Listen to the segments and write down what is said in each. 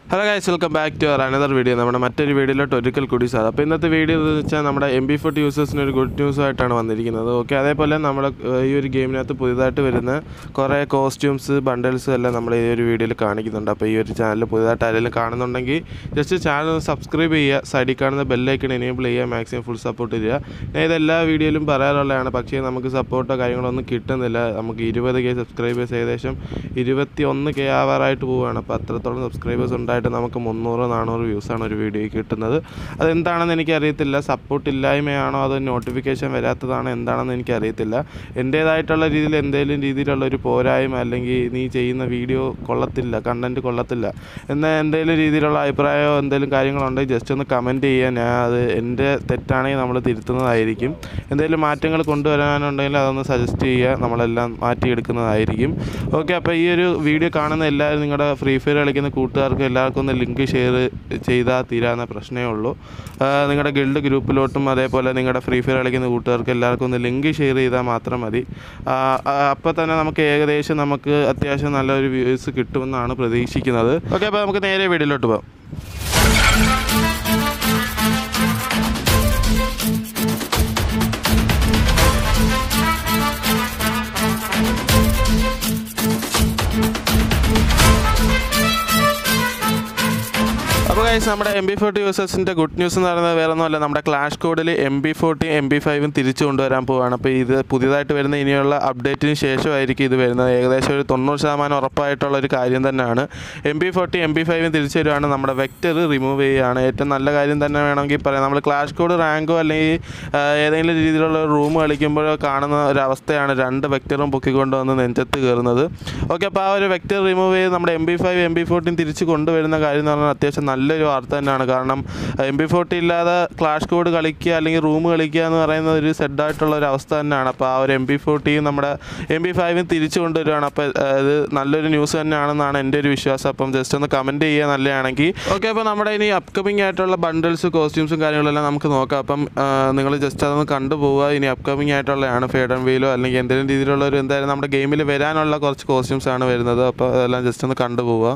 hello guys welcome back to our another video നമ്മുടെ മറ്റൊരു വീഡിയോയിലോട്ട് ഒരിക്കൽ കൂടി സാർ അപ്പോൾ ഇന്നത്തെ വീഡിയോ എന്ന് വെച്ചാൽ നമ്മുടെ എം ബി ഫോർട്ടി യൂസേഴ്സിന് ഒരു ഗുഡ് ന്യൂസ് ആയിട്ടാണ് വന്നിരിക്കുന്നത് ഓക്കെ അതേപോലെ നമ്മുടെ ഏഹ്, ഈ ഒരു ഗെയിമിനകത്ത് പുതിയതായിട്ട് വരുന്ന കുറേ കോസ്റ്റ്യൂംസ് ബണ്ടിൽസ് എല്ലാം നമ്മൾ ഈ ഒരു വീഡിയോയിൽ കാണിക്കുന്നുണ്ട് അപ്പോൾ ഈ ഒരു ചാനൽ പുതിയതായിട്ട് ആരെങ്കിലും കാണുന്നുണ്ടെങ്കിൽ ജസ്റ്റ് ചാനൽ ഒന്ന് സബ്സ്ക്രൈബ് ചെയ്യുക സൈഡിൽ കാണുന്ന ബെല്ലൈക്കൺ എനേബിൾ ചെയ്യുക മാക്സിമം ഫുൾ സപ്പോർട്ട് ചെയ്യുക ഞാൻ ഇതെല്ലാ വീഡിയോയിലും പറയാറുള്ളതാണ് പക്ഷേ നമുക്ക് സപ്പോർട്ടോ കാര്യങ്ങളോ ഒന്നും കിട്ടുന്നില്ല നമുക്ക് ഇരുപത് കെ സബ്സ്ക്രൈബേഴ്സ് ഏകദേശം ഇരുപത്തി ഒന്ന് കെ ആവാറായിട്ട് പോവുകയാണ് അപ്പോൾ അത്രത്തോളം സബ്സ്ക്രൈബേഴ്സ് ഉണ്ടായിട്ട് നമുക്ക് മുന്നൂറ് നാനൂറ് വ്യൂസാണ് ഒരു വീഡിയോയ്ക്ക് കിട്ടുന്നത് അതെന്താണെന്ന് എനിക്കറിയത്തില്ല സപ്പോർട്ട് ഇല്ലായ്മയാണോ അതോ നോട്ടിഫിക്കേഷൻ വരാത്തതാണോ എന്താണെന്ന് എനിക്കറിയത്തില്ല എൻ്റേതായിട്ടുള്ള രീതിയിൽ എന്തെങ്കിലും രീതിയിലുള്ള ഒരു പോരായ്മ അല്ലെങ്കിൽ നീ ചെയ്യുന്ന വീഡിയോ കൊള്ളത്തില്ല കണ്ടൻറ്റ് കൊള്ളത്തില്ല എന്ന എന്തെങ്കിലും രീതിയിലുള്ള അഭിപ്രായമോ എന്തെങ്കിലും കാര്യങ്ങളുണ്ടെങ്കിൽ ജസ്റ്റ് ഒന്ന് കമൻറ്റ് ചെയ്യുക ഞാൻ അത് എൻ്റെ തെറ്റാണെങ്കിൽ നമ്മൾ തിരുത്തുന്നതായിരിക്കും എന്തെങ്കിലും മാറ്റങ്ങൾ കൊണ്ടുവരാനുണ്ടെങ്കിൽ അതൊന്ന് സജസ്റ്റ് ചെയ്യുക നമ്മളെല്ലാം മാറ്റിയെടുക്കുന്നതായിരിക്കും ഓക്കെ അപ്പോൾ ഈ ഒരു വീഡിയോ കാണുന്ന എല്ലാവരും നിങ്ങളുടെ ഫ്രീ ഫയർ കളിക്കുന്ന കൂട്ടുകാർക്ക് എല്ലാവർക്കും ഒന്ന് ലിങ്ക് ഷെയർ ചെയ്താൽ തീരാവുന്ന പ്രശ്നമേ ഉള്ളൂ ആ, നിങ്ങളുടെ ഗിൽഡ് ഗ്രൂപ്പിലോട്ടും അതേപോലെ നിങ്ങളുടെ ഫ്രീ ഫയർ കളിക്കുന്ന കൂട്ടുകാർക്ക് എല്ലാവർക്കും ഒന്ന് ലിങ്ക് ഷെയർ ചെയ്താൽ മാത്രം മതി അപ്പോൾ തന്നെ നമുക്ക് ഏകദേശം നമുക്ക് അത്യാവശ്യം നല്ലൊരു വ്യൂസ് കിട്ടുമെന്നാണ് പ്രതീക്ഷിക്കുന്നത് ഓക്കെ അപ്പോൾ നമുക്ക് നേരെ വീഡിയോയിലോട്ട് പോകാം അപ്പോൾ ഗൈസ് നമ്മുടെ എം ബി ഫോർട്ടി യൂസേഴ്സിൻ്റെ ഗുഡ് ന്യൂസ് എന്ന് പറയുന്നത് വേറെ ഒന്നുമല്ല നമ്മുടെ ക്ലാഷ് കോഡിൽ M B forty M B ഫൈവും തിരിച്ചു കൊണ്ടുവരാൻ പോവുകയാണ് അപ്പോൾ ഇത് പുതിയതായിട്ട് വരുന്ന ഇനിയുള്ള അപ്ഡേറ്റിന് ശേഷമായിരിക്കും ഇത് വരുന്നത് ഏകദേശം ഒരു തൊണ്ണൂറ് ശതമാനം ഉറപ്പായിട്ടുള്ള ഒരു കാര്യം തന്നെയാണ് M B forty M B ഫൈവും തിരിച്ചു വരുവാണ് നമ്മുടെ വെക്റ്റർ റിമൂവ് ചെയ്യുകയാണ് ഏറ്റവും നല്ല കാര്യം തന്നെ വേണമെങ്കിൽ പറയാം നമ്മൾ ക്ലാഷ് കോഡ് റാങ്കോ അല്ലെങ്കിൽ ആ, ഏതെങ്കിലും രീതിയിലുള്ള റൂം കളിക്കുമ്പോഴോ കാണുന്ന ഒരു അവസ്ഥയാണ് രണ്ട് വെക്റ്ററും പൊക്കിക്കൊണ്ട് വന്ന് നെഞ്ചത്ത് കയറുന്നത് ഓക്കെ അപ്പോൾ ആ ഒരു വെക്റ്റർ റിമൂവ് ചെയ്ത് നമ്മുടെ M B five M B fourteen തിരിച്ച് കൊണ്ടുവരുന്ന കാര്യം എന്ന് പറഞ്ഞാൽ അത്യാവശ്യം നല്ലൊരു വാർത്ത തന്നെയാണ് കാരണം എം ബി ഫോർട്ടി ഇല്ലാതെ ക്ലാഷ് കോഡ് കളിക്കുക അല്ലെങ്കിൽ റൂം കളിക്കുക എന്ന് പറയുന്ന ഒരു സെഡായിട്ടുള്ള ഒരു അവസ്ഥ തന്നെയാണ് അപ്പോൾ ആ ഒരു എം ബി ഫോർട്ടിയും നമ്മുടെ എം ബി ഫൈവും തിരിച്ചു കൊണ്ടുവരികയാണ് അപ്പോൾ ഇത് നല്ലൊരു ന്യൂസ് തന്നെയാണെന്നാണ് എൻ്റെ ഒരു വിശ്വാസം അപ്പം ജസ്റ്റ് ഒന്ന് കമൻറ്റ് ചെയ്യുക നല്ലതാണെങ്കിൽ ഓക്കെ അപ്പോൾ നമ്മുടെ ഇനി അപ്കമിങ് ആയിട്ടുള്ള ബണ്ടിൽസ് കോസ്റ്റ്യൂംസും കാര്യങ്ങളെല്ലാം നമുക്ക് നോക്കാം അപ്പം നിങ്ങൾ ജസ്റ്റ് അതൊന്ന് കണ്ടുപോവുക ഇനി അപ്കമിങ് ആയിട്ടുള്ളതാണ് ഫേഡ് ആൻഡ് വീലോ അല്ലെങ്കിൽ എന്തെങ്കിലും രീതിയിലുള്ള ഒരു എന്തായാലും നമ്മുടെ ഗെയിമിൽ വരാനുള്ള കുറച്ച് കോസ്റ്റ്യൂംസ് ആണ് വരുന്നത് അപ്പോൾ അതെല്ലാം ജസ്റ്റ് ഒന്ന് കണ്ടുപോവുക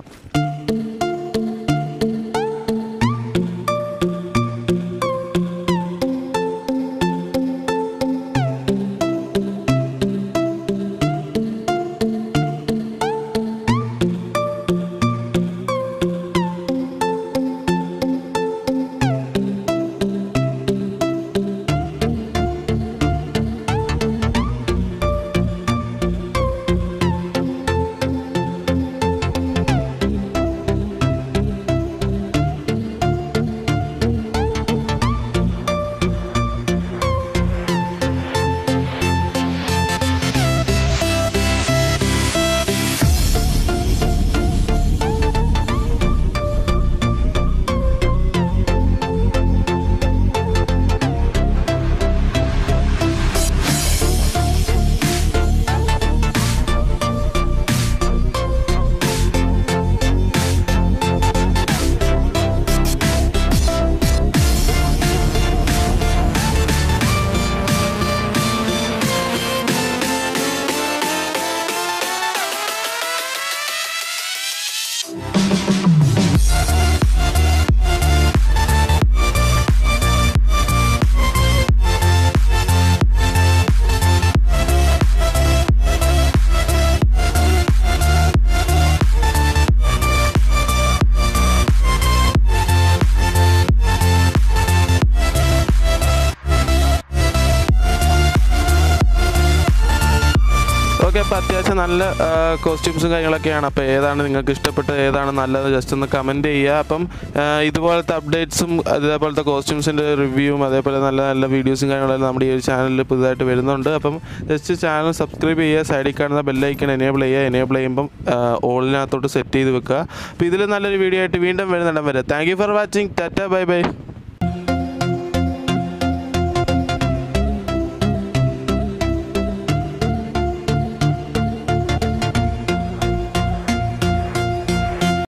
ഓക്കെ അപ്പോൾ അത്യാവശ്യം നല്ല കോസ്റ്റ്യൂംസും കാര്യങ്ങളൊക്കെയാണ് അപ്പോൾ ഏതാണ് നിങ്ങൾക്ക് ഇഷ്ടപ്പെട്ടത് ഏതാണ് നല്ലത് ജസ്റ്റ് ഒന്ന് കമൻറ്റ് ചെയ്യുക അപ്പം ആ, ഇതുപോലത്തെ അപ്ഡേറ്റ്സും അതേപോലത്തെ കോസ്റ്റ്യൂംസിൻ്റെ റിവ്യൂവും അതേപോലെ നല്ല നല്ല വീഡിയോസും കാര്യങ്ങളെല്ലാം നമ്മുടെ ഈ ഒരു ചാനലിൽ പുതുതായിട്ട് വരുന്നുണ്ട് അപ്പം ജസ്റ്റ് ചാനൽ സബ്സ്ക്രൈബ് ചെയ്യുക സൈഡിൽ കാണുന്ന ബെല്ലൈക്കൺ എനേബിൾ ചെയ്യുക എനേബിൾ ചെയ്യുമ്പം ഓളിനകത്തോട്ട് സെറ്റ് ചെയ്ത് വെക്കുക അപ്പോൾ ഇതിൽ നല്ലൊരു വീഡിയോ ആയിട്ട് വീണ്ടും വരുന്നിടം വരെ താങ്ക് യു ഫോർ വാച്ചിങ് ടാറ്റ ബൈ ബൈ